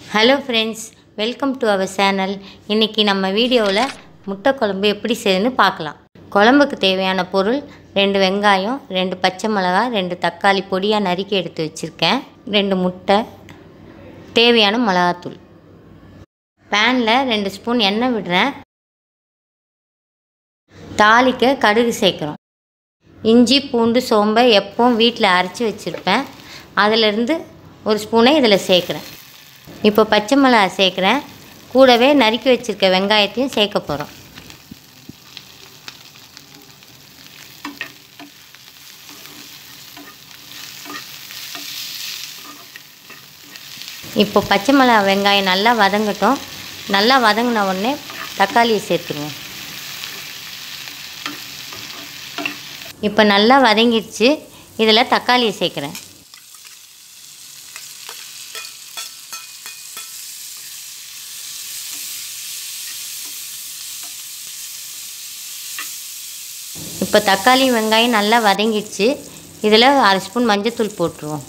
hello friends welcome to our channel இன்றைக்கி நம்ம வீடியோவில் முட்டை குழம்பு எப்படி செய்யணும்னு பார்க்கலாம் குழம்புக்கு தேவையான பொருள் ரெண்டு வெங்காயம் ரெண்டு பச்சை மிளகாய் ரெண்டு தக்காளி பொடியாக நறுக்கி எடுத்து வச்சுருக்கேன் ரெண்டு முட்டை தேவையான மிளகாத்தூள் பேனில் ரெண்டு ஸ்பூன் எண்ணெய் விடுறேன் தாளிக்க கடுகு சேர்க்குறோம் இஞ்சி பூண்டு சோம்பை எப்பவும் வீட்டில் அரைச்சி வச்சுருப்பேன் அதிலிருந்து ஒரு ஸ்பூனை இதில் சேர்க்குறேன் இப்போ பச்சை மிளகா சேர்க்குறேன் கூடவே நறுக்கி வச்சுருக்க வெங்காயத்தையும் சேர்க்க போகிறோம் இப்போ பச்சை மிளகா வெங்காயம் நல்லா வதங்கட்டும் நல்லா வதங்கின உடனே தக்காளியை சேர்த்துருவோம் இப்போ நல்லா வதங்கிடுச்சு இதில் தக்காளியை சேர்க்குறேன் இப்போ தக்காளி வெங்காயம் நல்லா வதங்கிடுச்சு இதில் அரை ஸ்பூன் மஞ்சத்தூள் போட்டுருவோம்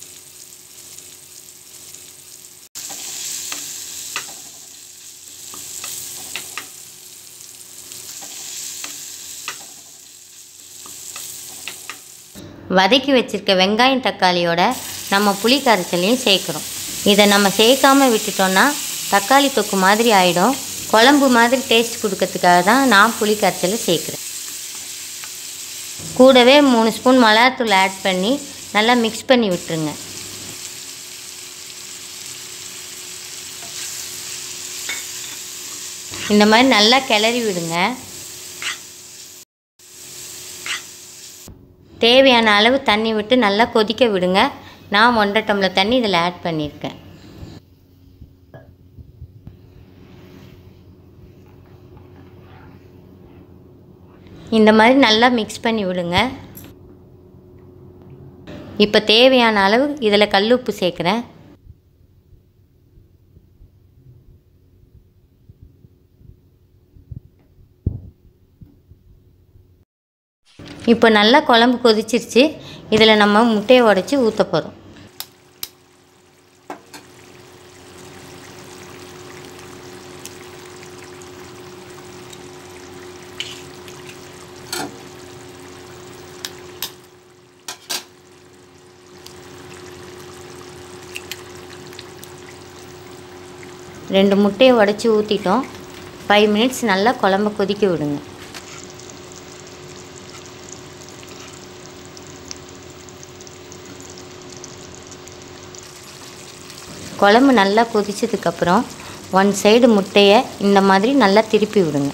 வதக்கி வச்சுருக்க வெங்காயம் தக்காளியோட நம்ம புளி கரைச்சலையும் சேர்க்குறோம் இதை நம்ம சேர்க்காம விட்டுட்டோம்னா தக்காளி தொக்கு மாதிரி ஆகிடும் குழம்பு மாதிரி டேஸ்ட் கொடுக்கறதுக்காக தான் நான் புளி கரைச்சலை சேர்க்குறேன் கூடவே மூணு ஸ்பூன் மிளகாத்தூள் ஆட் பண்ணி நல்லா மிக்ஸ் பண்ணி விட்டுருங்க இந்த மாதிரி நல்லா கிளறி விடுங்க தேவையான அளவு தண்ணி விட்டு நல்லா கொதிக்க விடுங்க நான் ஒன்றரை டம்ளர் தண்ணி இதில் ஆட் பண்ணியிருக்கேன் இந்த மாதிரி நல்லா மிக்ஸ் பண்ணி விடுங்க இப்போ தேவையான அளவு இதில் கல்லுப்பு சேர்க்குறேன் இப்போ நல்லா குழம்பு கொதிச்சிருச்சு இதில் நம்ம முட்டையை உடச்சி ஊற்ற போகிறோம் ரெண்டு முட்டையை உடச்சி ஊற்றிட்டோம் ஃபைவ் மினிட்ஸ் நல்லா குழம்ப கொதிக்க விடுங்க குழம்பு நல்லா கொதிச்சதுக்கப்புறம் ஒன் சைடு முட்டையை இந்த மாதிரி நல்லா திருப்பி விடுங்க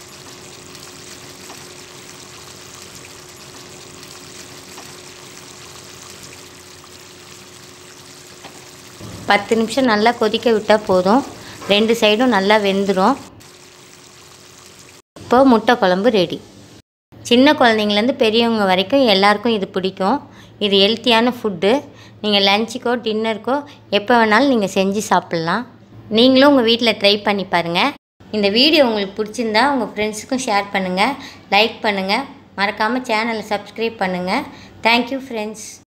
பத்து நிமிஷம் நல்லா கொதிக்க விட்டால் போதும் ரெண்டு சைடும் நல்லா வெந்துடும் இப்போ முட்டை குழம்பு ரெடி சின்ன குழந்தைங்கலேருந்து பெரியவங்க வரைக்கும் எல்லாருக்கும் இது பிடிக்கும் இது ஹெல்த்தியான ஃபுட்டு நீங்கள் லஞ்சுக்கோ டின்னருக்கோ எப்போ வேணாலும் நீங்கள் செஞ்சு சாப்பிட்லாம் நீங்களும் உங்கள் வீட்டில் ட்ரை பண்ணி பாருங்கள் இந்த வீடியோ உங்களுக்கு பிடிச்சிருந்தா உங்கள் ஃப்ரெண்ட்ஸுக்கும் ஷேர் பண்ணுங்கள் லைக் பண்ணுங்கள் மறக்காமல் சேனலை சப்ஸ்கிரைப் பண்ணுங்கள் தேங்க்யூ ஃப்ரெண்ட்ஸ்